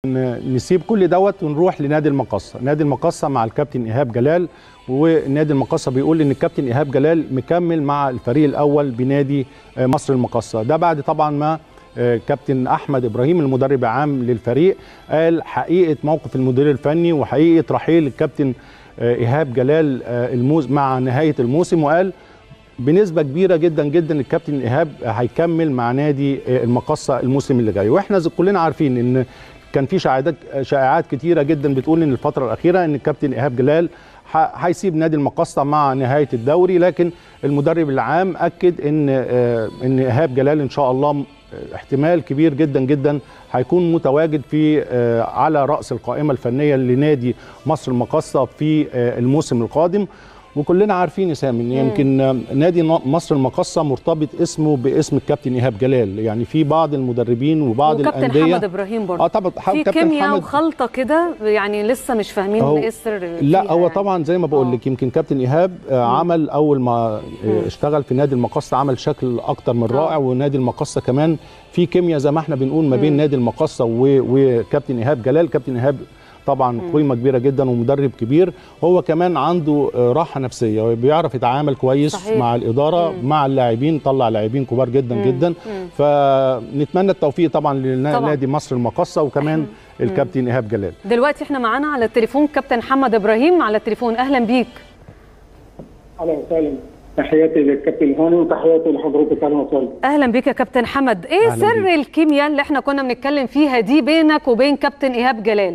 ن- نسيب كل دوت ونروح لنادي المقصه نادي المقصه مع الكابتن ايهاب جلال ونادي المقصه بيقول ان الكابتن ايهاب جلال مكمل مع الفريق الاول بنادي آه، مصر المقصه ده بعد طبعا ما آه، كابتن احمد ابراهيم المدرب العام للفريق قال حقيقه موقف المدير الفني وحقيقه رحيل الكابتن آه، ايهاب جلال آه، الموز مع نهايه الموسم وقال بنسبه كبيره جدا جدا الكابتن ايهاب هيكمل مع نادي المقصه الموسم اللي جاي واحنا زي- كلنا عارفين ان كان في شائعات شائعات كتيره جدا بتقول ان الفتره الاخيره ان الكابتن ايهاب جلال ح- هيسيب نادي المقصه مع نهايه الدوري لكن المدرب العام اكد ان آه، ان ايهاب جلال ان شاء الله م- احتمال كبير جدا جدا هيكون متواجد في آه، على راس القائمه الفنيه لنادي مصر المقصه في آه، الموسم القادم وكلنا عارفين يا سامي ان يمكن نادي ن- مصر المقصه مرتبط اسمه باسم الكابتن ايهاب جلال يعني في بعض المدربين وبعض وكابتن الانديه حمد ابراهيم برضه اه طبعا في كابتن كيمياء حمد- وخلطه كده يعني لسه مش فاهمين هو- ايه السر لا فيها هو يعني. طبعا زي ما بقول آه. لك يمكن كابتن ايهاب آه، عمل اول ما آه، اشتغل في نادي المقصه عمل شكل اكتر من رائع ونادي المقصه كمان في كيمياء زي ما احنا بنقول ما بين نادي المقصه و- وكابتن ايهاب جلال كابتن ايهاب طبعا قيمه كبيره جدا ومدرب كبير هو كمان عنده آه، راحه نفسيه بيعرف يتعامل كويس صحيح. مع الاداره مع اللاعبين طلع لاعبين كبار جدا جدا فنتمنى التوفيق طبعا طبعاً. لنادي مصر المقصه وكمان الكابتن ايهاب جلال دلوقتي احنا معانا على التليفون كابتن حمد ابراهيم على التليفون اهلا بيك اهلا وسهلا تحياتي للكابتن هاني وتحياتي لحضرتك اهلا وسهلا اهلا بيك يا كابتن حمد ايه أهلاً سر بيك. الكيمياء اللي احنا كنا بنتكلم فيها دي بينك وبين كابتن ايهاب جلال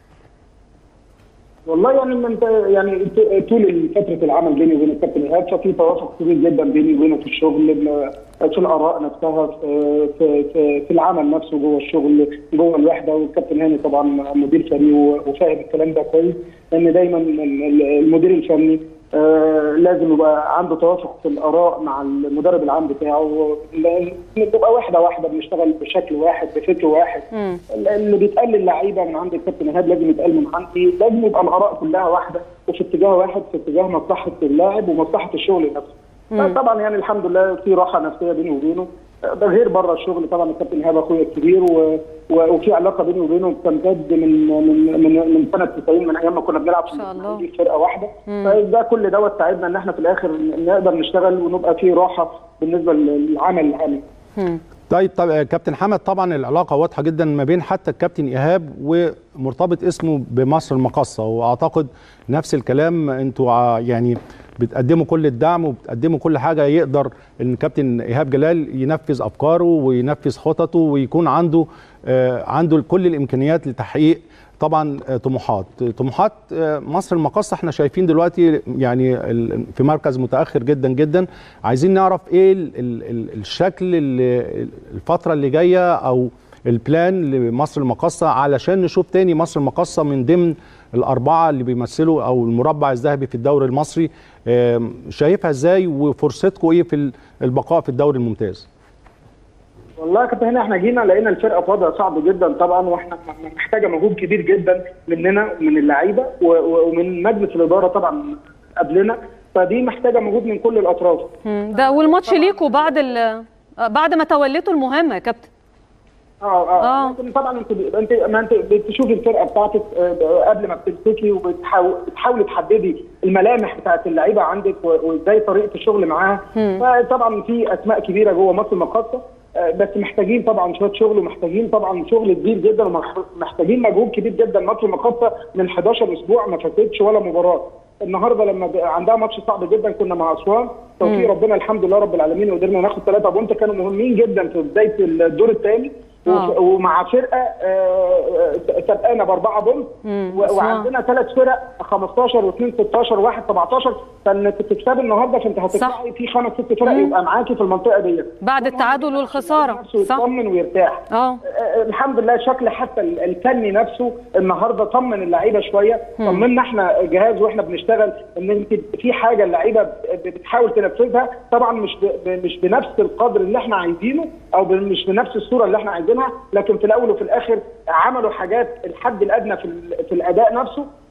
والله يعني من يعني ط- طول فتره العمل بيني وبين الكابتن ايهاب ففي توافق كبير جدا بيني وبينه في الشغل م- في الاراء نفسها في في في, في العمل نفسه جوه الشغل جوه الوحده والكابتن هاني طبعا مدير فني و- وفاهم الكلام ده كويس لان دايما ال- ال- المدير الفني آه، لازم يبقى عنده توافق في الاراء مع المدرب العام بتاعه لان بتبقى واحده واحده بنشتغل بشكل واحد بفكر واحد مم. اللي بيتقال للعيبه من عند الكابتن ايهاب لازم يتقال من عندي لازم يبقى الاراء كلها واحده وفي اتجاه واحد في اتجاه مصلحه اللاعب ومصلحه الشغل نفسه طبعا يعني الحمد لله في راحه نفسيه بيني وبينه ده غير بره الشغل طبعا الكابتن ايهاب اخويا الكبير و... و... وفي علاقه بيني وبينه بتمتد من من من من سنه 90 من ايام ما كنا بنلعب إن شاء الله. في فرقه واحده فده كل دوت ساعدنا ان احنا في الاخر نقدر نشتغل ونبقى في راحه بالنسبه للعمل العملي طيب طب آه، كابتن حمد طبعا العلاقه واضحه جدا ما بين حتى الكابتن ايهاب ومرتبط اسمه بمصر المقصه واعتقد نفس الكلام انتوا ع- يعني بتقدموا كل الدعم وبتقدموا كل حاجه يقدر ان الكابتن ايهاب جلال ينفذ افكاره وينفذ خططه ويكون عنده آه، عنده كل الامكانيات لتحقيق طبعا آه، طموحات طموحات آه، مصر المقصه احنا شايفين دلوقتي يعني ال- في مركز متاخر جدا جدا عايزين نعرف ايه ال ال ال الشكل اللي الفتره اللي جايه او البلان لمصر المقصه علشان نشوف تاني مصر المقصه من ضمن الاربعه اللي بيمثلوا او المربع الذهبي في الدوري المصري آم، شايفها ازاي وفرصتكم ايه في ال- البقاء في الدوري الممتاز والله يا كابتن هنا احنا جينا لقينا الفرقه في وضع صعب جدا طبعا واحنا محتاجه مجهود كبير جدا مننا ومن اللعيبه و- و- ومن مجلس الاداره طبعا قبلنا فدي محتاجه مجهود من كل الاطراف مم. ده اول ماتش ليكوا بعد ال آه، بعد ما توليتوا المهمه يا كابتن اه آه. اه لكن طبعا انت انت ما انت بتشوفي الفرقه بتاعتك آه، قبل ما بتمسكي وبتحاول بتحاولي تحددي الملامح بتاعت اللعيبه عندك و- وازاي طريقه الشغل معاها فطبعا في اسماء كبيره جوه مصر المقاصه آه، بس محتاجين طبعا شويه شغل ومحتاجين طبعا شغل كبير جدا ومحتاجين مجهود كبير جدا مصر المقاصه من 11 اسبوع ما فاتتش ولا مباراه النهارده لما بقى عندها ماتش صعب جدا كنا مع اسوان توفيق ربنا الحمد لله رب العالمين وقدرنا ناخد ثلاثه بونت كانوا مهمين جدا في بدايه الدور الثاني آه. ومع فرقه آه، آه، سبقانا باربعه بونت و- أسوان. وعندنا ثلاث فرق 15 و2 16 واحد 17 فانك تكسبي النهارده فانت هتطلعي في خمس ست فرق يبقى معاكي في المنطقه دي بعد التعادل والخساره نفسه صح يطمن ويرتاح اه آه، الحمد لله شكل حتى ال- الفني نفسه النهارده طمن اللعيبه شويه طمنا احنا جهاز واحنا بنشتغل ان انت في حاجه اللعيبه ب- بتحاول تنفذها طبعا مش ب- مش بنفس القدر اللي احنا عايزينه او ب- مش بنفس الصوره اللي احنا عايزينها لكن في الاول وفي الاخر عملوا حاجات الحد الادنى في ال- في الاداء نفسه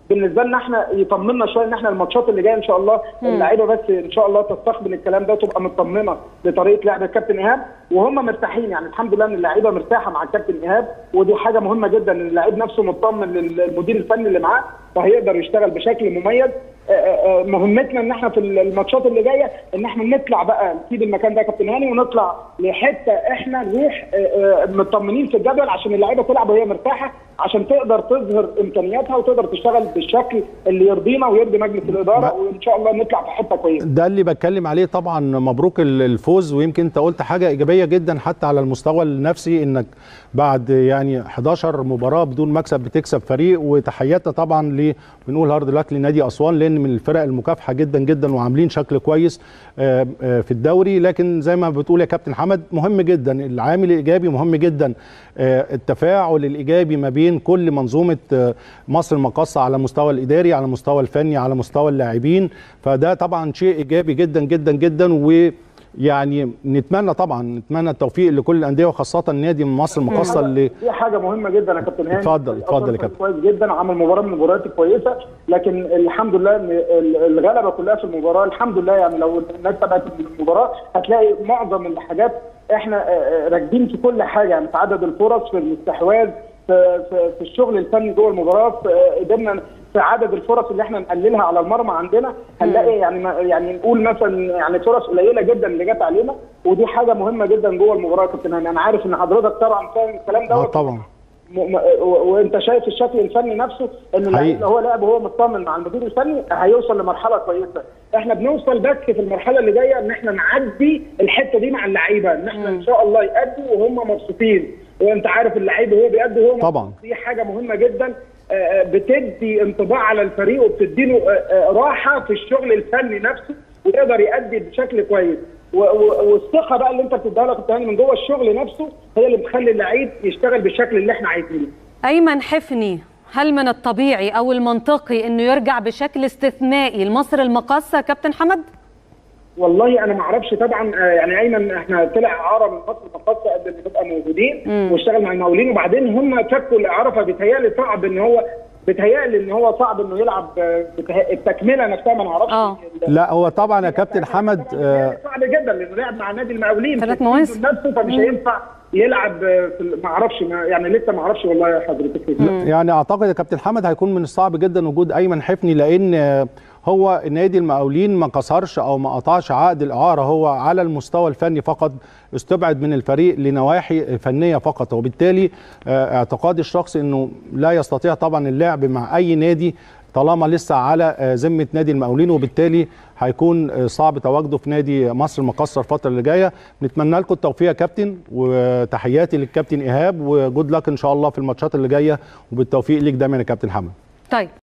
بالنسبه لنا احنا يطمنا شويه ان احنا الماتشات اللي جايه ان شاء الله اللعيبه بس ان شاء الله تستقبل الكلام ده وتبقى مطمنه لطريقه لعب الكابتن ايهاب وهم مرتاحين يعني الحمد لله ان اللعيبه مرتاحه مع الكابتن ايهاب ودي حاجه مهمه جدا ان اللعيب نفسه مطمن للمدير الفني اللي معاه فهيقدر يشتغل بشكل مميز آه، آه، مهمتنا ان احنا في الماتشات اللي جايه ان احنا نطلع بقى نسيب المكان ده يا كابتن هاني ونطلع لحته احنا نروح آه، آه، مطمنين في الجدول عشان اللعيبه تلعب وهي مرتاحه عشان تقدر تظهر امكانياتها وتقدر تشتغل بالشكل اللي يرضينا ويرضي مجلس الاداره ما- وان شاء الله نطلع في حته كويسه ده اللي بتكلم عليه طبعا مبروك ال- الفوز ويمكن انت قلت حاجه ايجابيه جدا حتى على المستوى النفسي انك بعد يعني 11 مباراه بدون مكسب بتكسب فريق وتحياتنا طبعا ل بنقول هارد لك لنادي اسوان لان من الفرق المكافحه جدا جدا وعاملين شكل كويس آه، آه، في الدوري لكن زي ما بتقول يا كابتن حمد مهم جدا العامل الايجابي مهم جدا آه، التفاعل الايجابي ما بين كل منظومه آه، مصر المقاصه على المستوى الاداري على المستوى الفني على مستوى اللاعبين فده طبعا شيء ايجابي جدا جدا جدا و يعني نتمنى طبعا نتمنى التوفيق لكل الانديه وخاصه نادي من مصر المقاصه اللي دي حاجه مهمه جدا يا كابتن هاني اتفضل، اتفضل يا كابتن. كويس جدا عمل مباراه من المباريات الكويسه لكن الحمد لله ان ال- الغلبه كلها في المباراه الحمد لله يعني لو الناس تابعت المباراه هتلاقي معظم الحاجات احنا آه، آه، راكبين في كل حاجه يعني في عدد الفرص في الاستحواذ في, في, في الشغل الفني جوه المباراه في آه، قدرنا في عدد الفرص اللي احنا نقللها على المرمى عندنا هنلاقي يعني ما- يعني نقول مثلا يعني فرص قليله جدا اللي جت علينا ودي حاجه مهمه جدا جوه المباراه يا كابتن هاني انا عارف ان حضرتك طبعا فاهم الكلام ده اه طبعا م- م- و- وانت شايف الشكل الفني نفسه ان اللعيب حقيقي. اللي هو لعب وهو مطمن مع المدير الفني هيوصل لمرحله كويسه احنا بنوصل بس في المرحله اللي جايه ان احنا نعدي الحته دي مع اللعيبه ان احنا ان شاء الله يأدوا وهم مبسوطين وانت عارف اللعيب وهو بيأدي وهو طبعاً. مبسوط دي حاجه مهمه جدا آه، آه، بتدي انطباع على الفريق وبتديله آه، آه، راحه في الشغل الفني نفسه ويقدر يأدي بشكل كويس و- و- والثقه بقى اللي انت بتديها له كابتن هاني من جوه الشغل نفسه هي اللي بتخلي اللعيب يشتغل بالشكل اللي احنا عايزينه ايمن حفني هل من الطبيعي او المنطقي انه يرجع بشكل استثنائي لمصر المقاصه كابتن حمد والله انا ما اعرفش طبعا آه، يعني ايمن احنا طلع اعاره من مصر المقاصه قبل ما نبقى موجودين واشتغل مع المقاولين وبعدين هم فكوا الاعاره فبيتهيألي صعب ان هو بيتهيألي ان هو صعب انه يلعب آه، بته- التكمله نفسها ما نعرفش آه. ال- لا هو طبعا يا كابتن حمد آه، صعب جدا لانه لعب مع نادي المقاولين ثلاث في مواسم. السيزون نفسه فمش هينفع يلعب آه، في ال- ما اعرفش ما- يعني لسه ما اعرفش والله يا حضرتك يعني اعتقد يا كابتن حمد هيكون من الصعب جدا وجود ايمن حفني لان آه، هو نادي المقاولين ما كسرش او ما قطعش عقد الاعاره هو على المستوى الفني فقط استبعد من الفريق لنواحي فنيه فقط وبالتالي آه، اعتقادي الشخصي انه لا يستطيع طبعا اللعب مع اي نادي طالما لسه على آه، ذمه نادي المقاولين وبالتالي هيكون آه، صعب تواجده في نادي مصر المقاصه الفتره اللي جايه نتمنى لكم التوفيق يا كابتن وتحياتي للكابتن ايهاب وجود لك ان شاء الله في الماتشات اللي جايه وبالتوفيق ليك دايما يا كابتن حمد طيب